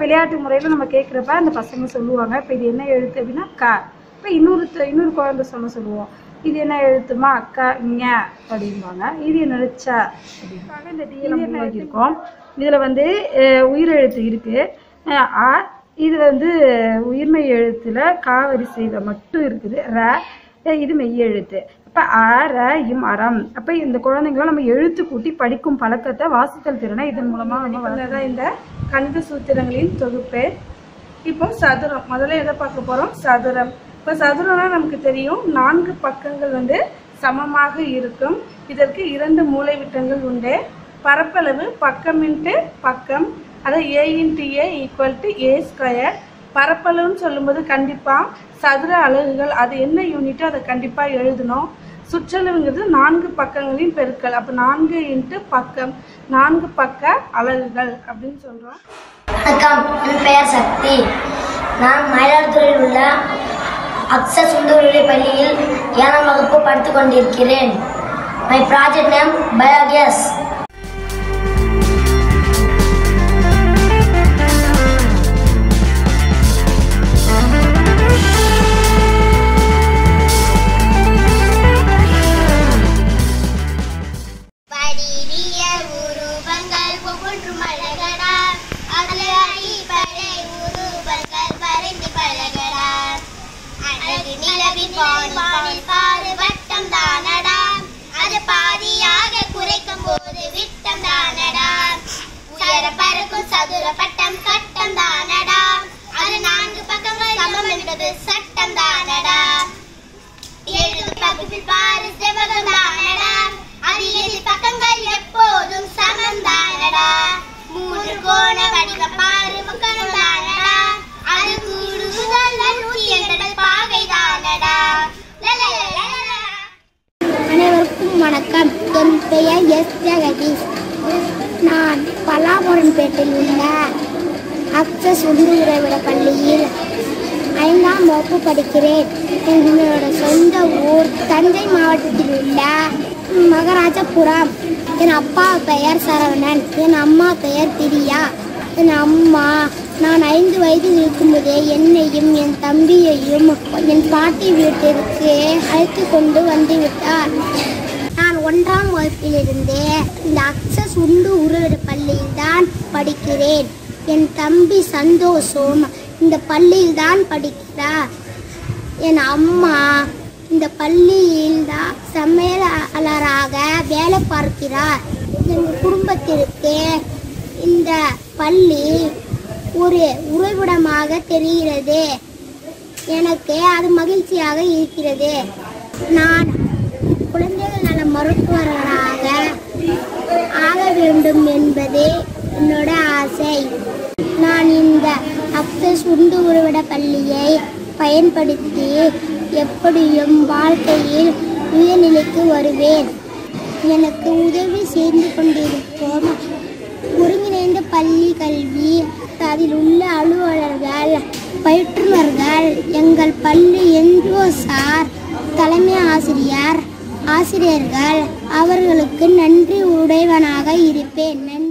விளையாட்டு முறையில் நம்ம கேட்குறப்ப அந்த பசங்க சொல்லுவாங்க இப்போ இது என்ன எழுத்து அப்படின்னா க இப்போ இன்னொரு த- இன்னொரு குழந்தை சொல்ல சொல்லுவோம் இது என்ன எழுத்துமா க ஞ அப்படிம்பாங்க இது என்னது ச அப்படிம்பாங்க இந்த டியை நம்ம உருவாக்கியிருக்கோம் இதில் வந்து அஹ், உயிரெழுத்து இருக்குது ஆ இது வந்து உயிர்மெய் எழுத்தில் கா வரிசையில் மட்டும் இருக்குது ர அஹ் இது மெய் எழுத்து அப்போ அ ர இம் அறம் அப்போ இந்த குழந்தைங்களும் நம்ம எழுத்து கூட்டி படிக்கும் பழக்கத்தை வாசித்தல் திறனை இதன் மூலமாக நம்ம வளர்தான் இந்த கணித சூத்திரங்களின் தொகுப்பு இப்போ சதுரம் முதல்ல எதை பார்க்க போகிறோம் சதுரம் இப்போ சதுரம்னா நமக்கு தெரியும் நான்கு பக்கங்கள் வந்து சமமாக இருக்கும் இதற்கு இரண்டு மூலைவிட்டங்கள் உண்டு பரப்பளவு பக்கம் இன்ட்டு பக்கம் அதை A into A equal to A square பரப்பளவுன்னு சொல்லும்போது கண்டிப்பாக சதுர அலகுகள் அது என்ன யூனிட்டோ அதை கண்டிப்பாக எழுதணும் சுற்றளவுங்கிறது நான்கு பக்கங்களின் பெருக்கல் அப்போ நான்கு இன்ட்டு பக்கம் நான்கு பக்க அலகுகள் அப்படின்னு சொல்கிறோம் வணக்கம் என் பெயர் சக்தி நான் மயிலாடுதுறையில் உள்ள அக்ஸ சுந்தரவெளி பள்ளியில் ஏழாம் வகுப்பு படித்துக் கொண்டிருக்கிறேன் மை ப்ராஜெக்ட் நேம் பயோகேஸ் படிரிய உருவங்கள் ஒவ்வொன்றும் அழகடா அதுல அடிப்படை உருவங்கள் வரைந்து பழகடா அழகு நிலவின் வானில் பாரு வட்டம் தானடா அது பாதியாக குறைக்கும் போது விட்டம் தானடா உயர பறக்கும் சதுர பட்டம் கட்டம் தானடா அது நான்கு பக்கங்கள் சமம் என்பது சட்டம் தானடா எழுது பகுதியில் பாரு செவகம் தானடா அது எதிர் பக்கங்கள் எப்போதும் சமம் தானடா மூன்று கோண வடிவ பாரு முக்கணம் தானடா அது கூடுதல் நூற்றி எண்பது பாகை தானடா லலலலலலா. அனைவருக்கும் வணக்கம் என் பெயர் எஸ் ஜெகதீஷ் நான் பல்லாபுரம்பேட்டில் உள்ள அக்சஸ் உந்து உறைவிட பள்ளியில் ஐந்தாம் வகுப்பு படிக்கிறேன் என்னோட சொந்த ஊர் தஞ்சை மாவட்டத்தில் உள்ள மகாராஜபுரம் என் அப்பா பெயர் சரவணன் என் அம்மா பெயர் பிரியா என் அம்மா நான் ஐந்து வயதில் இருக்கும்போதே என்னையும் என் தம்பியையும் என் பாட்டி வீட்டிற்கு அழைத்து கொண்டு வந்து விட்டார் நான் ஒன்றாம் வகுப்பிலிருந்தே இந்த அக்சஸ் உண்டு உருவிட பள்ளியில் தான் படிக்கிறேன் என் தம்பி சந்தோஷம் இந்த பள்ளியில் தான் படிக்கிறார் என் அம்மா இந்த பள்ளியில் தான் சமையலாளராக வேலை பார்க்கிறார் எங்கள் குடும்பத்திற்கு இந்த பள்ளி ஒரு உறைவிடமாக தெரிகிறது எனக்கு அது மகிழ்ச்சியாக இருக்கிறது நான் குழந்தைகள் நல மருத்துவராக ஆக வேண்டும் என்பது என்னோட ஆசை நான் இந்த அக்சஸ் உண்டு உருவிட பள்ளியை பயன்படுத்தி எப்படியும் வாழ்க்கையில் உயர்நிலைக்கு வருவேன் எனக்கு உதவி செய்து கொண்டிருக்கும் ஒருங்கிணைந்த பள்ளி கல்வி அதில் உள்ள அலுவலர்கள் பயிற்றுனர்கள் எங்கள் பள்ளி என்ஜிஓ சார் தலைமை ஆசிரியர் ஆசிரியர்கள் அவர்களுக்கு நன்றி உடையவனாக இருப்பேன் நன்றி